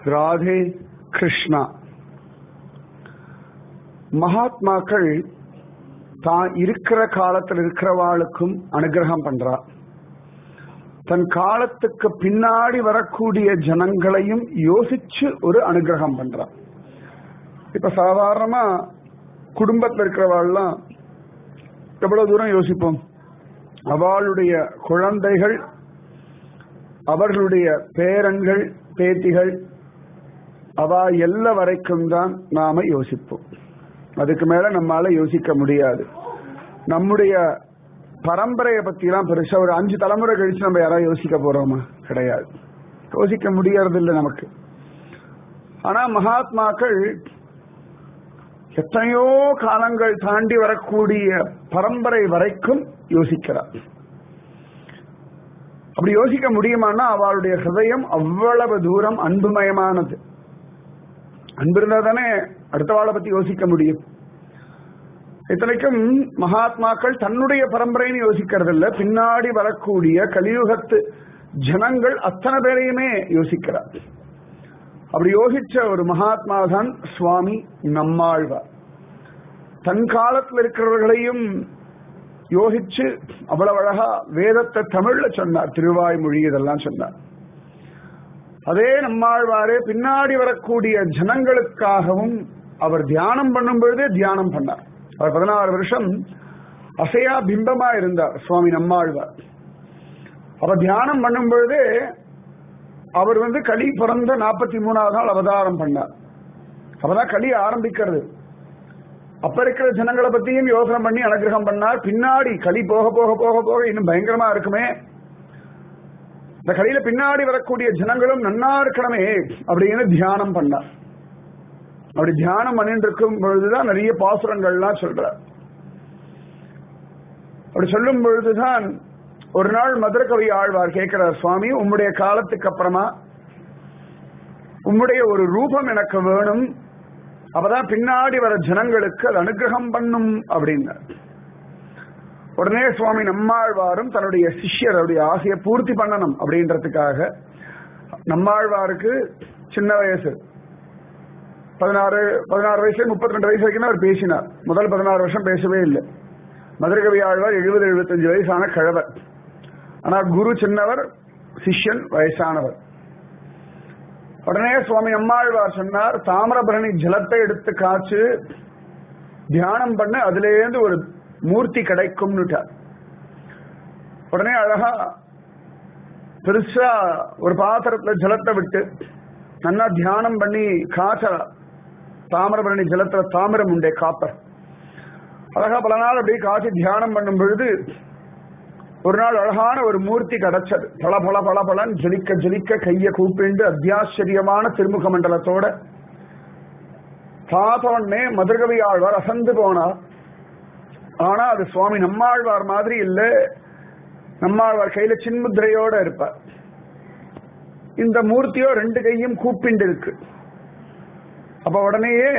ராதே கிருஷ்ணா மகாத்மாக்கள் தான் இருக்கிற காலத்தில் இருக்கிறவாளுக்கும் அனுகிரகம் பண்றா தன் காலத்துக்கு பின்னாடி வரக்கூடிய ஜனங்களையும் யோசிச்சு ஒரு அனுகிரகம் பண்றா இப்ப சாதாரணமா குடும்பத்தில் இருக்கிறவாள்லாம் எவ்வளவு தூரம் யோசிப்போம் அவளுடைய குழந்தைகள் அவர்களுடைய பேரன்கள் பேத்திகள் அவ எல்லா வரைக்கும் தான் நாம யோசிப்போம் அதுக்கு மேல நம்மால யோசிக்க முடியாது நம்முடைய பரம்பரையை பத்திலாம் பெருசா ஒரு அஞ்சு தலைமுறை கழிச்சு நம்ம யாராவது யோசிக்க போறோமா கிடையாது யோசிக்க முடியறது இல்லை நமக்கு ஆனா மகாத்மாக்கள் எத்தனையோ காலங்கள் தாண்டி வரக்கூடிய பரம்பரை வரைக்கும் யோசிக்கிறார் அப்படி யோசிக்க முடியுமானா அவளுடைய ஹிருதயம் அவ்வளவு தூரம் அன்புமயமானது அன்பு இருந்தா தானே அடுத்த வாழை பத்தி யோசிக்க முடியும் இத்தனைக்கும் மகாத்மாக்கள் தன்னுடைய பரம்பரைன்னு யோசிக்கிறது இல்ல பின்னாடி வரக்கூடிய கலியுகத்து ஜனங்கள் அத்தனை பேரையுமே யோசிக்கிறார் அப்படி யோசிச்ச ஒரு மகாத்மா தான் சுவாமி நம்மாழ்வார் தன் காலத்தில் இருக்கிறவர்களையும் யோசிச்சு அவ்வளவு அழகா வேதத்தை தமிழ்ல சொன்னார் திருவாய்மொழி இதெல்லாம் சொன்னார் அதே நம்மாழ்வாரே பின்னாடி வரக்கூடிய ஜனங்களுக்காகவும் அவர் தியானம் பண்ணும் பொழுதே தியானம் பண்ணார் அவர் பதினாறு வருஷம் அசையா பிம்பமா இருந்தார் சுவாமி நம்மாழ்வார் அவர் தியானம் பண்ணும் பொழுதே அவர் வந்து களி பிறந்த நாற்பத்தி மூணாவது நாள் அவதாரம் பண்ணார் அப்பதான் களி ஆரம்பிக்கிறது அப்ப இருக்கிற ஜனங்களை பத்தியும் யோசனை பண்ணி அனுகிரகம் பண்ணார் பின்னாடி களி போக போக போக போக இன்னும் பயங்கரமா இருக்குமே இந்த களியில பின்னாடி வரக்கூடிய ஜனங்களும் நன்னா இருக்கணுமே அப்படின்னு தியானம் பண்ணார் அப்படி தியானம் பண்ணிட்டு இருக்கும் பொழுதுதான் நிறைய பாசுரங்கள்லாம் சொல்றார் அப்படி சொல்லும் பொழுதுதான் ஒரு நாள் மதுர கவி ஆழ்வார் கேட்கிறார் சுவாமி உம்முடைய காலத்துக்கு அப்புறமா உம்முடைய ஒரு ரூபம் எனக்கு வேணும் அப்பதான் பின்னாடி வர ஜனங்களுக்கு அது அனுகிரகம் பண்ணும் அப்படின்னார் உடனே சுவாமி நம்மாழ்வாரும் தன்னுடைய சிஷ்யருடைய ஆசையை பூர்த்தி பண்ணணும் அப்படின்றதுக்காக நம்மாழ்வாருக்கு சின்ன வயசு பதினாறு பதினாறு வயசு முப்பத்தி ரெண்டு வயசு வரைக்கும் அவர் பேசினார் முதல் பதினாறு வருஷம் பேசவே இல்லை மதுரகவி ஆழ்வார் எழுபது எழுபத்தஞ்சு வயசான கிழவர் ஆனா குரு சின்னவர் சிஷ்யன் வயசானவர் உடனே சுவாமி அம்மாழ்வார் சொன்னார் தாமிரபரணி ஜலத்தை எடுத்து காய்ச்சு தியானம் பண்ண அதுலேருந்து ஒரு மூர்த்தி கிடைக்கும்னுட்டார் உடனே அழகா பெருசா ஒரு பாத்திரத்துல ஜலத்தை விட்டு நல்லா தியானம் பண்ணி காய்ச்ச தாமிரபரணி ஜலத்துல தாமிரம் உண்டே காப்பர் அழகா பல நாள் அப்படியே காய்ச்சி தியானம் பண்ணும் பொழுது ஒரு நாள் அழகான ஒரு மூர்த்தி கிடைச்சது பல பல பல பலன் ஜலிக்க ஜலிக்க கைய கூப்பிண்டு அத்தியாச்சரியமான திருமுக மண்டலத்தோட பார்த்தவொடனே மதுரகவி ஆழ்வார் அசந்து போனார் ஆனா அது சுவாமி நம்மாழ்வார் மாதிரி இல்ல நம்மாழ்வார் கையில சின்முத்திரையோட இருப்பார் இந்த மூர்த்தியோ ரெண்டு கையும் கூப்பிண்டு இருக்கு அப்ப உடனேயே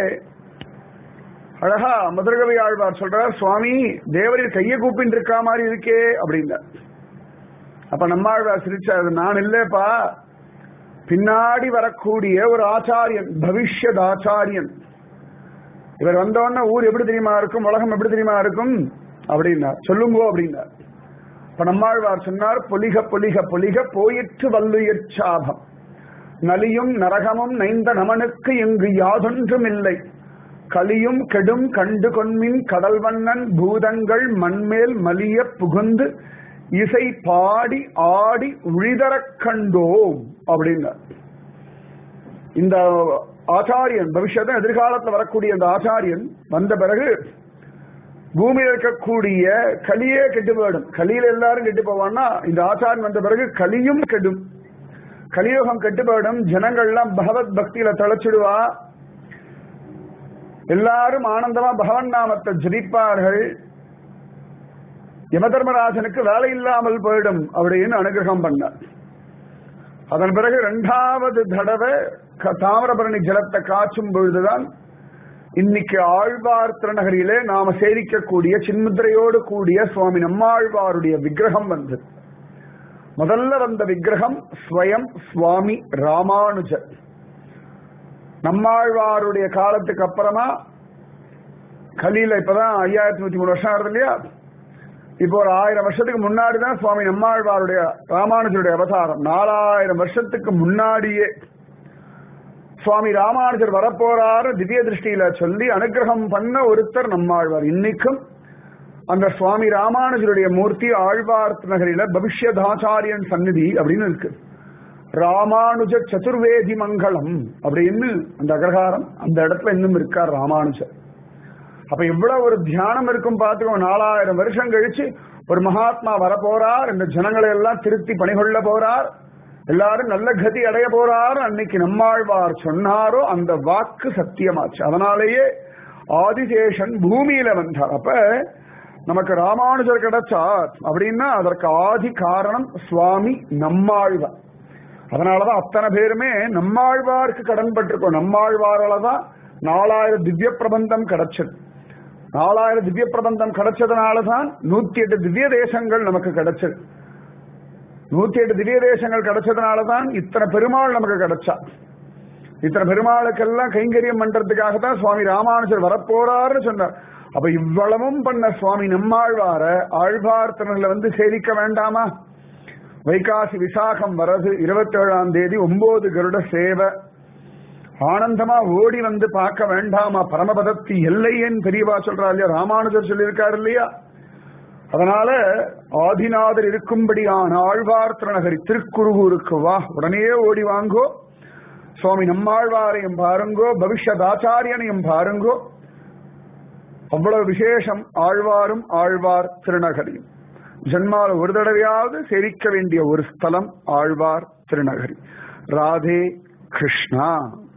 அழகா மதுரகவி ஆழ்வார் சொல்றார் சுவாமி தேவரில் கைய கூப்பின்னு இருக்கா மாதிரி இருக்கே அப்படின்னார் அப்ப நம்மாழ்வார் சிரிச்சாரு நான் இல்லப்பா பின்னாடி வரக்கூடிய ஒரு ஆச்சாரியன் பவிஷ்யத் ஆச்சாரியன் இவர் வந்தோடனே ஊர் எப்படி தெரியுமா இருக்கும் உலகம் எப்படி தெரியுமா இருக்கும் அப்படின்னா சொல்லுங்கோ அப்படின்னார் இப்ப நம்மாழ்வார் சொன்னார் பொலிக பொலிக பொலிக போயிற்று வல்லுயிர் சாபம் நலியும் நரகமும் நைந்த நமனுக்கு இங்கு யாதொன்றும் இல்லை கலியும் கெடும் கண்டு கொன்மின் கடல் வண்ணன் பூதங்கள் மண்மேல் மலிய புகுந்து இசை பாடி ஆடி உழிதரக் கண்டோம் அப்படின்னார் இந்த ஆச்சாரியன் பவிஷ்யத்தன் எதிர்காலத்தில் வரக்கூடிய அந்த ஆச்சாரியன் வந்த பிறகு பூமியில் இருக்கக்கூடிய கலியே கெட்டு போயிடும் கலியில எல்லாரும் கெட்டு போவான்னா இந்த ஆச்சாரியன் வந்த பிறகு கலியும் கெடும் கலியுகம் கெட்டு போயிடும் ஜனங்கள்லாம் பகவத் பக்தியில தொலைச்சிடுவா எல்லாரும் ஆனந்தமா பகவன் நாமத்தை ஜபிப்பார்கள் யமதர்மராஜனுக்கு வேலை இல்லாமல் போயிடும் அப்படின்னு அனுகிரகம் பண்ணார் அதன் பிறகு இரண்டாவது தடவை தாமிரபரணி ஜலத்தை காய்ச்சும் பொழுதுதான் இன்னைக்கு ஆழ்வார் திருநகரிலே நாம சேவிக்கக்கூடிய சின்முத்திரையோடு கூடிய சுவாமி நம்மாழ்வாருடைய விக்கிரகம் வந்தது முதல்ல வந்த விக்கிரகம் ஸ்வயம் சுவாமி ராமானுஜர் நம்மாழ்வாருடைய காலத்துக்கு அப்புறமா கலியில இப்பதான் ஐயாயிரத்தி நூத்தி மூணு வருஷம் ஆகுது இல்லையா இப்போ ஒரு ஆயிரம் வருஷத்துக்கு முன்னாடி தான் சுவாமி நம்மாழ்வாருடைய ராமானுஜருடைய அவதாரம் நாலாயிரம் வருஷத்துக்கு முன்னாடியே சுவாமி ராமானுஜர் வரப்போறாரு திவ்ய திருஷ்டியில சொல்லி அனுகிரகம் பண்ண ஒருத்தர் நம்மாழ்வார் இன்னைக்கும் அந்த சுவாமி ராமானுஜருடைய மூர்த்தி ஆழ்வார் நகரில பவிஷ்யதாச்சாரியன் சந்நிதி அப்படின்னு இருக்கு ராமானுஜ சதுர்வேதி மங்களம் அப்படின்னு அந்த அகரகாரம் அந்த இடத்துல இன்னும் இருக்கார் ராமானுஜர் அப்ப எவ்வளவு ஒரு தியானம் இருக்கும் பார்த்துக்கோ நாலாயிரம் வருஷம் கழிச்சு ஒரு மகாத்மா வரப்போறார் இந்த ஜனங்களை எல்லாம் திருத்தி பணிகொள்ள போறார் எல்லாரும் நல்ல கதி அடைய போறார் அன்னைக்கு நம்மாழ்வார் சொன்னாரோ அந்த வாக்கு சத்தியமாச்சு அதனாலேயே ஆதிசேஷன் பூமியில வந்தார் அப்ப நமக்கு ராமானுஜர் கிடைச்சார் அப்படின்னா அதற்கு ஆதி காரணம் சுவாமி நம்மாழ்வார் அதனாலதான் அத்தனை பேருமே நம்மாழ்வாருக்கு கடன் பட்டிருக்கோம் நம்மாழ்வாரால தான் நாலாயிரம் திவ்ய பிரபந்தம் கிடைச்சது நாலாயிரம் திவ்ய பிரபந்தம் கிடைச்சதுனாலதான் நூத்தி எட்டு திவ்ய தேசங்கள் நமக்கு கிடைச்சது நூத்தி எட்டு திவ்ய தேசங்கள் கிடைச்சதுனாலதான் இத்தனை பெருமாள் நமக்கு கிடைச்சா இத்தனை பெருமாளுக்கெல்லாம் கைங்கரியம் பண்றதுக்காக தான் சுவாமி ராமானுஜர் வரப்போறாருன்னு சொன்னார் அப்ப இவ்வளவும் பண்ண சுவாமி நம்மாழ்வார ஆழ்வார் திறனில் வந்து சேவிக்க வேண்டாமா வைகாசி விசாகம் வரது இருபத்தி ஏழாம் தேதி ஒன்பது கருட சேவை ஆனந்தமா ஓடி வந்து பார்க்க வேண்டாமா பரமபதத்தி எல்லையன் பெரியவா சொல்றா இல்லையா ராமானுஜர் சொல்லியிருக்காரு இல்லையா அதனால ஆதிநாதர் இருக்கும்படியான ஆழ்வார் திருநகரி திருக்குருகூருக்கு வா உடனே ஓடி வாங்கோ சுவாமி நம்மாழ்வாரையும் பாருங்கோ பவிஷ்யத் ஆச்சாரியனையும் பாருங்கோ அவ்வளவு விசேஷம் ஆழ்வாரும் ஆழ்வார் திருநகரியும் ஜன்மால ஒரு தடவையாவது சேவிக்க வேண்டிய ஒரு ஸ்தலம் ஆழ்வார் திருநகரி ராதே கிருஷ்ணா